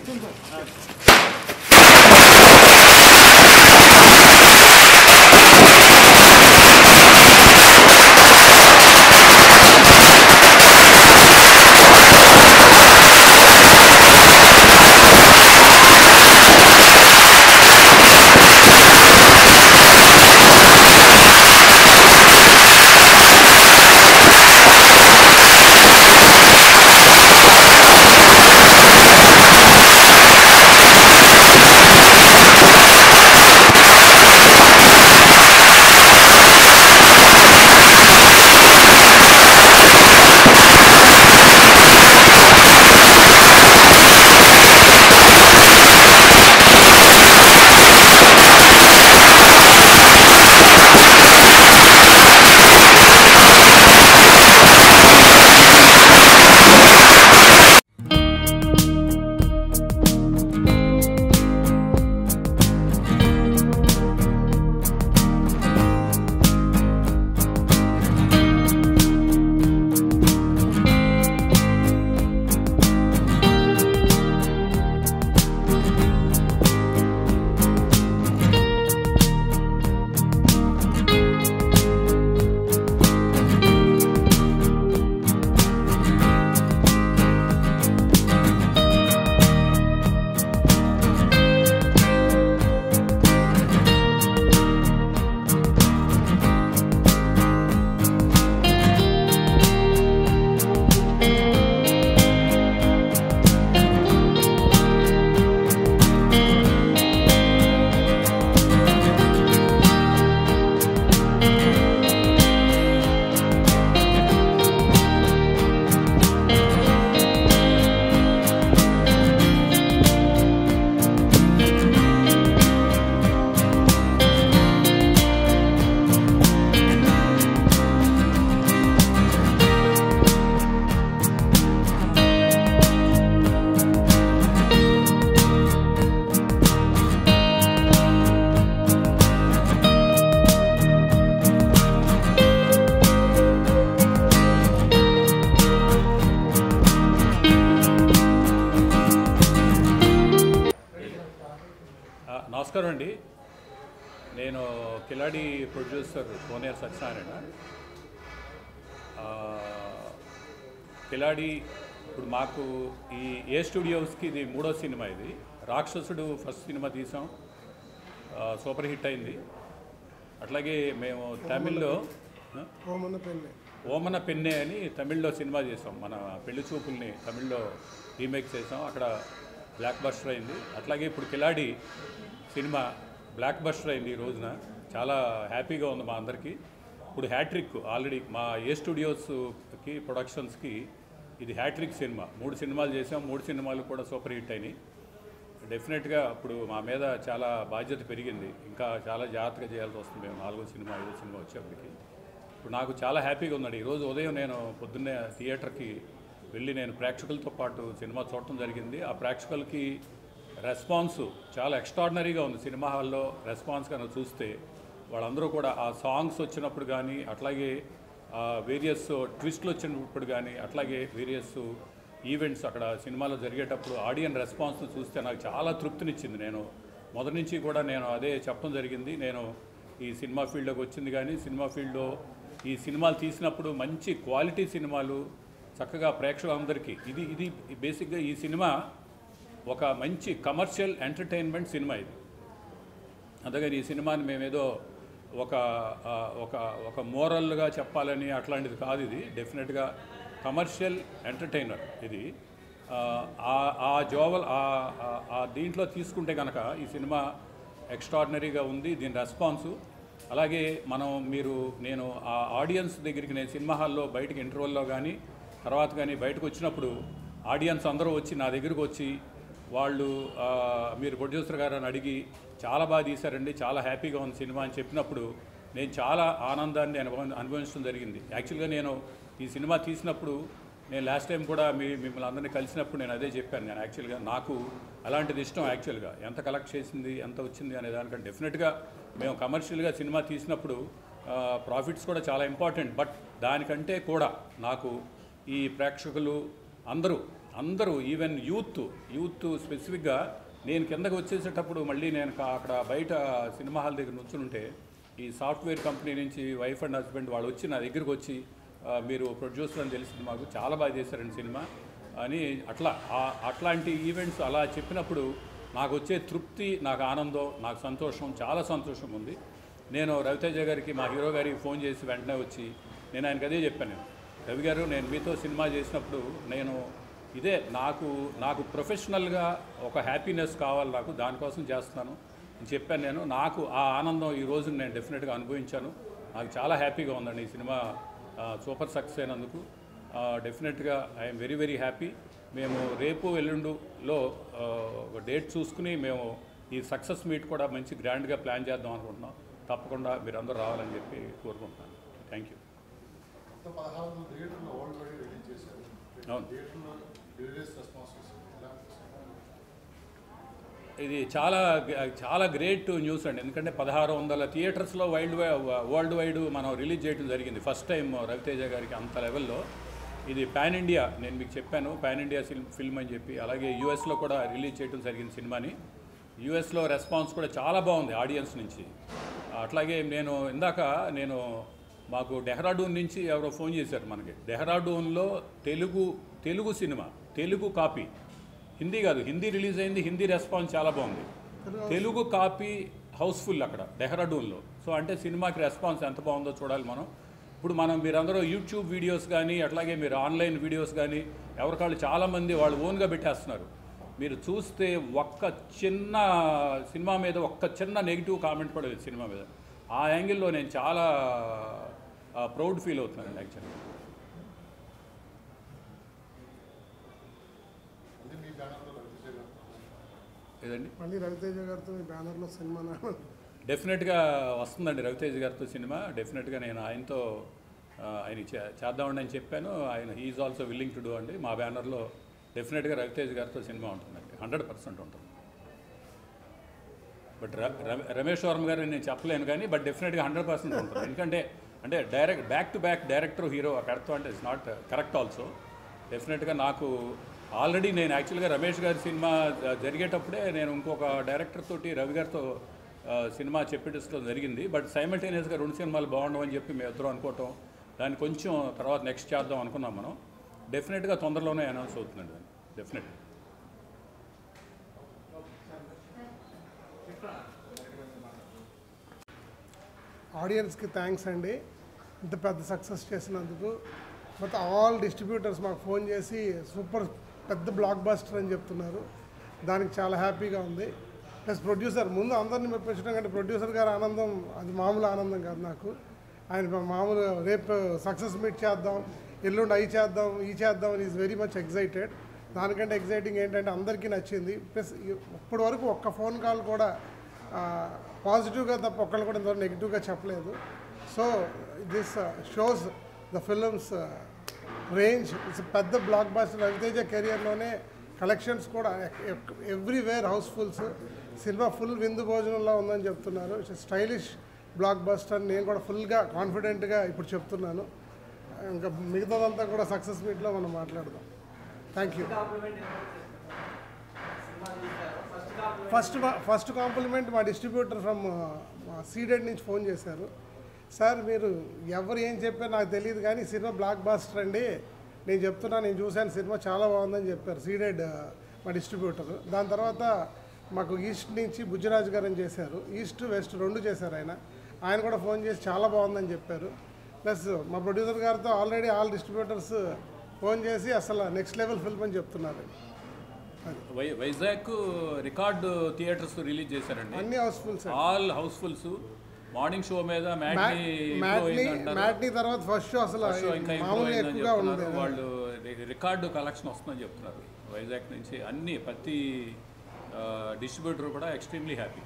ఆ, నమస్కారం అండి నేను కిలాడి ప్రొడ్యూసర్ కోనేరు సత్యనారాయణ ఆ, కిలాడి ఇప్పుడు మాకు ఈ ఏ స్టూడియోస్కి ఇది మూడో సినిమా ఇది రాక్షసుడు ఫస్ట్ సినిమా తీసాం ఆ, సూపర్ హిట్ అయింది అట్లాగే మేము తమిళ్లో ఆ? ఓమన్న పెళ్ళి ఓమన పెన్నె అని తమిళ్లో సినిమా చేసాం మన పెళ్లి చూపుల్ని తమిళ్లో రీమేక్ చేసాం అక్కడ బ్లాక్ బస్టర్ అయింది అట్లాగే ఇప్పుడు కిలాడి సినిమా బ్లాక్ బస్టర్ అయింది ఈ రోజున చాలా హ్యాపీగా ఉంది మా అందరికీ ఇప్పుడు హ్యాట్రిక్ ఆల్రెడీ మా ఏ స్టూడియోస్కి ప్రొడక్షన్స్కి ఇది హ్యాట్రిక్ సినిమా మూడు సినిమాలు చేసాం మూడు సినిమాలు కూడా సూపర్ హిట్ అయినాయి డెఫినెట్గా ఇప్పుడు మా మీద చాలా బాధ్యత పెరిగింది ఇంకా చాలా జాగ్రత్తగా చేయాల్సి వస్తుంది మేము నాలుగో సినిమా ఐదో సినిమా వచ్చేప్పటికి ఇప్పుడు నాకు చాలా హ్యాపీగా ఉందండి ఈరోజు ఉదయం నేను పొద్దున్నే థియేటర్కి వెళ్ళి నేను ప్రేక్షకులతో పాటు సినిమా చూడటం జరిగింది ఆ ప్రేక్షకులకి రెస్పాన్స్ చాలా ఎక్స్ట్రాడినరీగా ఉంది సినిమా హాల్లో రెస్పాన్స్ కనుక చూస్తే వాళ్ళందరూ కూడా ఆ సాంగ్స్ వచ్చినప్పుడు కానీ అట్లాగే వేరియస్ ట్విస్ట్లు వచ్చినప్పుడు కానీ అట్లాగే వేరియస్ ఈవెంట్స్ అక్కడ సినిమాలో జరిగేటప్పుడు ఆడియన్ రెస్పాన్స్ చూస్తే నాకు చాలా తృప్తినిచ్చింది నేను మొదటి నుంచి కూడా నేను అదే చెప్పడం జరిగింది నేను ఈ సినిమా ఫీల్డ్లోకి వచ్చింది కానీ సినిమా ఫీల్డ్లో ఈ సినిమాలు తీసినప్పుడు మంచి క్వాలిటీ సినిమాలు చక్కగా ప్రేక్షకులందరికీ ఇది ఇది బేసిక్గా ఈ సినిమా ఒక మంచి కమర్షియల్ ఎంటర్టైన్మెంట్ సినిమా ఇది అందుకని ఈ సినిమాని మేమేదో ఒక ఆ, ఒక ఒక మోరల్గా చెప్పాలని అట్లాంటిది కాదు ఇది డెఫినెట్గా కమర్షియల్ ఎంటర్టైనర్ ఇది ఆ, ఆ- ఆ జోవల్ ఆ- ఆ- ఆ దీంట్లో తీసుకుంటే కనుక ఈ సినిమా ఎక్స్ట్రాడినరీగా ఉంది దీని రెస్పాన్సు అలాగే మనం మీరు నేను ఆ ఆడియన్స్ దగ్గరికి నేను సినిమా హాల్లో బయటకు ఇంటర్వెల్లో కానీ తర్వాత కానీ బయటకు వచ్చినప్పుడు ఆడియన్స్ అందరూ వచ్చి నా దగ్గరికి వచ్చి వాళ్ళు ఆ, మీరు ప్రొడ్యూసర్ గారు అని అడిగి చాలా బాగా తీశారండి చాలా హ్యాపీగా ఉంది సినిమా అని చెప్పినప్పుడు నేను చాలా ఆనందాన్ని అనుభవ అనుభవించడం జరిగింది యాక్చువల్గా నేను ఈ సినిమా తీసినప్పుడు నేను లాస్ట్ టైం కూడా మీ మిమ్మల్ని అందరినీ కలిసినప్పుడు నేను అదే చెప్పాను నేను యాక్చువల్గా నాకు అలాంటిది ఇష్టం యాక్చువల్గా ఎంత కలెక్ట్ చేసింది ఎంత వచ్చింది అనే దానికంటే డెఫినెట్గా మేము కమర్షియల్గా సినిమా తీసినప్పుడు ప్రాఫిట్స్ కూడా చాలా ఇంపార్టెంట్ బట్ దానికంటే కూడా నాకు ఈ ప్రేక్షకులు అందరూ అందరూ ఈవెన్ యూత్ యూత్ స్పెసిఫిక్గా నేను కిందకి వచ్చేసేటప్పుడు మళ్ళీ నేను కా- అక్కడ బయట సినిమా హాల్ దగ్గర నుంచుంటే ఈ సాఫ్ట్వేర్ కంపెనీ నుంచి వైఫ్ అండ్ హస్బెండ్ వాళ్ళు వచ్చి నా దగ్గరికి వచ్చి ఆ, మీరు ప్రొడ్యూసర్ అని తెలిసింది మాకు చాలా బాగా చేశారండి సినిమా అని అట్లా ఆ- అట్లాంటి ఈవెంట్స్ అలా చెప్పినప్పుడు నాకు వచ్చే తృప్తి నాకు ఆనందం నాకు సంతోషం చాలా సంతోషం ఉంది నేను రవితేజ గారికి మా హీరో గారికి ఫోన్ చేసి వెంటనే వచ్చి నేను ఆయనకి అదే చెప్పాను నేను రవి గారు నేను మీతో సినిమా చేసినప్పుడు నేను ఇదే నాకు నాకు ప్రొఫెషనల్గా ఒక హ్యాపీనెస్ కావాలి నాకు దానికోసం చేస్తున్నాను అని చెప్పాను నేను నాకు ఆ ఆనందం ఈ రోజు నేను డెఫినెట్గా అనుభవించాను నాకు చాలా హ్యాపీగా ఉందండి ఈ సినిమా ఆ, సూపర్ సక్సెస్ అయినందుకు డెఫినెట్గా ఐఎమ్ వెరీ వెరీ హ్యాపీ మేము రేపు ఎల్లుండులో ఆ, ఒక డేట్ చూసుకుని మేము ఈ సక్సెస్ మీట్ కూడా మంచి గ్రాండ్గా ప్లాన్ చేద్దాం అనుకుంటున్నాం తప్పకుండా మీరు అందరూ రావాలని చెప్పి కోరుకుంటున్నాను థ్యాంక్ యూ మొత్తం పదహారు వందల థియేటర్లో వరల్డ్ వైడ్ రిలీజ్ చేశారు అవును. థియేటర్లో రిలీజ్ రెస్పాన్స్ ఎలా ఇది చాలా చాలా గ్రేట్ న్యూస్ అండి ఎందుకంటే పదహారు వందల థియేటర్స్లో వైల్డ్ వై వరల్డ్ వైడ్ మనం రిలీజ్ చేయడం జరిగింది ఫస్ట్ టైం రవితేజ గారికి అంత లెవెల్లో ఇది పాన్ ఇండియా నేను మీకు చెప్పాను పాన్ ఇండియా ఫిల్మ్ ఫిల్మ్ అని చెప్పి అలాగే యూఎస్లో కూడా రిలీజ్ చేయడం జరిగింది సినిమాని యూఎస్లో రెస్పాన్స్ కూడా చాలా బాగుంది ఆడియన్స్ నుంచి అట్లాగే నేను ఇందాక నేను మాకు డెహ్రాడూన్ నుంచి ఎవరో ఫోన్ చేశారు మనకి డెహ్రాడూన్లో తెలుగు తెలుగు సినిమా తెలుగు కాపీ హిందీ కాదు హిందీ రిలీజ్ అయింది హిందీ రెస్పాన్స్ చాలా బాగుంది తెలుగు కాపీ హౌస్ఫుల్ అక్కడ డెహ్రాడూన్లో సో అంటే సినిమాకి రెస్పాన్స్ ఎంత బాగుందో చూడాలి మనం ఇప్పుడు మనం మీరందరూ యూట్యూబ్ వీడియోస్ కానీ అట్లాగే మీరు ఆన్లైన్ వీడియోస్ కానీ ఎవరికాళ్ళు చాలామంది వాళ్ళు ఓన్గా పెట్టేస్తున్నారు మీరు చూస్తే ఒక్క చిన్న సినిమా మీద ఒక్క చిన్న నెగిటివ్ కామెంట్ కూడా లేదు సినిమా మీద ఆ యాంగిల్లో నేను చాలా ప్రౌడ్ ఫీల్ అవుతున్నాను యాక్చువల్లీ అంటే మీ బ్యానర్లో రవితేజ గారు ఏదండి మళ్ళీ రవితేజ గారితో మీ బ్యానర్లో సినిమా డెఫినెట్గా వస్తుందండి రవితేజ్ గారితో సినిమా డెఫినెట్గా నేను ఆయనతో ఆ, ఆయన చే- చేద్దామండి అని చెప్పాను ఆయన he is also willing to do అండి మా బ్యానర్లో డెఫినెట్గా రవితేజ్ గారితో సినిమా ఉంటుందండి హండ్రెడ్ పర్సెంట్ ఉంటుంది బట్ ర- రమ- రమేష్ వర్మ గారు నేను చెప్పలేను కానీ బట్ డెఫినెట్గా హండ్రెడ్ పర్సెంట్ ఉంటుంది ఎందుకంటే అంటే direct back to back director hero పెడతాం అంటే ఇట్స్ నాట్ కరెక్ట్ ఆల్సో డెఫినెట్గా నాకు ఆల్రెడీ నేను యాక్చువల్గా రమేష్ గారి సినిమా జ- జరిగేటప్పుడే నేను ఇంకొక డైరెక్టర్ తోటి రవి గారితో ఆ, సినిమా చెప్పిస్తూ జరిగింది బట్ సైమల్టేనియస్గా రెండు సినిమాలు బాగుండవని చెప్పి మేము ఇద్దరం అనుకోవటం దాన్ని కొంచెం తర్వాత నెక్స్ట్ చేద్దాం అనుకున్నాం మనం డెఫినెట్గా తొందరలోనే అనౌన్స్ అవుతుందండి డెఫినెట్ ఆడియన్స్కి థ్యాంక్స్ అండి ఇంత పెద్ద సక్సెస్ చేసినందుకు మొత్తం ఆల్ డిస్ట్రిబ్యూటర్స్ మాకు ఫోన్ చేసి సూపర్ పెద్ద బ్లాక్ బాస్టర్ అని చెప్తున్నారు దానికి చాలా హ్యాపీగా ఉంది ప్లస్ ప్రొడ్యూసర్ ముందు అందరిని మెప్పించడం కంటే ప్రొడ్యూసర్ గారి ఆనందం అది మామూలు ఆనందం కాదు నాకు ఆయన మా- మామూలు రేపు సక్సెస్ మీట్ చేద్దాం ఎల్లుండి అయి చేద్దాం ఈ చేద్దాం అని ఈజ్ వెరీ మచ్ ఎగ్జైటెడ్ దానికంటే ఎగ్జైటింగ్ ఏంటంటే అందరికీ నచ్చింది ప్లస్ ఇప్పటి వరకు ఒక్క ఫోన్ కాల్ కూడా పాజిటివ్గా తప్ప ఒక్కళ్ళు కూడా ఇంతవరకు నెగిటివ్గా చెప్పలేదు so this shows the films range it's పెద్ద బ్లాక్ బాస్టర్ రవితేజ కెరియర్లోనే కలెక్షన్స్ కూడా ఎవ్రీవేర్ హౌస్ఫుల్స్ సినిమా ఫుల్ విందు భోజనంలో ఉందని చెప్తున్నారు ఇట్స్ స్టైలిష్ బ్లాక్ బస్టర్ నేను కూడా ఫుల్గా కాన్ఫిడెంట్గా ఇప్పుడు చెప్తున్నాను ఇంకా మిగతాదంతా కూడా సక్సెస్ మీట్లో మనం మాట్లాడదాం thank you first first compliment మా డిస్ట్రిబ్యూటర్ ఫ్రమ్ మా సీడెడ్ నుంచి ఫోన్ చేశారు సార్ మీరు ఎవరు ఏం చెప్పారు నాకు తెలియదు కానీ సినిమా బ్లాక్ బాస్టర్ అండి నేను చెప్తున్నా నేను చూశాను సినిమా చాలా బాగుందని చెప్పారు సీడెడ్ మా డిస్ట్రిబ్యూటర్ దాని తర్వాత మాకు ఈస్ట్ నుంచి బుజ్జరాజు గారు అని చేశారు ఈస్ట్ వెస్ట్ రెండు చేశారు ఆయన ఆయన కూడా ఫోన్ చేసి చాలా బాగుందని చెప్పారు ప్లస్ మా ప్రొడ్యూసర్ గారితో ఆల్రెడీ ఆల్ డిస్ట్రిబ్యూటర్స్ ఫోన్ చేసి అసలు నెక్స్ట్ లెవెల్ ఫిల్మ్ అని చెప్తున్నారు వై వైజాగ్ రికార్డు థియేటర్స్ రిలీజ్ చేశారండి అన్ని housefull sir all housefulls morning show మీద మ్యాట్ని మ్యాట్ని మ్యాట్ని తర్వాత ఫస్ట్ షో అసలు ఇంకా improve మామూలుగా అయిందని ఎక్కువగా చెప్తున్నారు. ఉంది వాళ్ళు రి- రికార్డు కలెక్షన్ వస్తుందని చెప్తున్నారు వైజాగ్ నుంచి అన్ని ప్రతి డిస్ట్రిబ్యూటర్ కూడా ఎక్స్ట్రీమ్లీ హ్యాపీ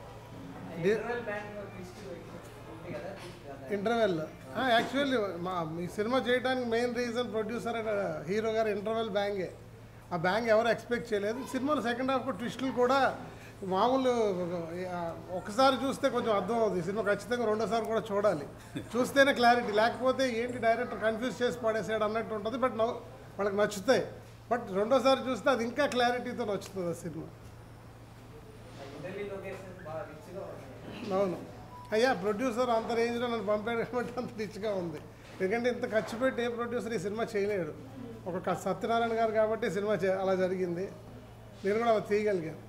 ఇంటర్వెల్ యాక్చువల్లీ మా ఈ సినిమా చేయడానికి main reason producer and hero గారు ఇంటర్వెల్ బ్యాంగే ఆ బ్యాంగ్ ఎవరు ఎక్స్పెక్ట్ చేయలేదు సినిమాలో సెకండ్ హాఫ్ ట్విస్టులు కూడా మామూలు ఆ, ఒకసారి చూస్తే కొంచెం అర్థం అవుతుంది సినిమా ఖచ్చితంగా రెండోసారి కూడా చూడాలి చూస్తేనే క్లారిటీ లేకపోతే ఏంటి డైరెక్టర్ కన్ఫ్యూజ్ చేసి పడేసాడు అన్నట్టు ఉంటుంది బట్ నవ్వు వాళ్ళకి నచ్చుతాయి బట్ రెండోసారి చూస్తే అది ఇంకా క్లారిటీతో నచ్చుతుంది ఆ సినిమా ఇంటర్వ్యూ లొకేషన్ బాగా రిచ్గా ఉన్నాయి అవును అయ్యా ప్రొడ్యూసర్ అంత రేంజ్లో నన్ను పంపాడు కాబట్టి అంత రిచ్గా ఉంది ఎందుకంటే ఇంత ఖర్చు పెట్టి ఏ ప్రొడ్యూసర్ ఈ సినిమా చేయలేడు ఒక క- సత్యనారాయణ గారు కాబట్టి సినిమా చే అలా జరిగింది నేను కూడా అలా తీయగలిగాను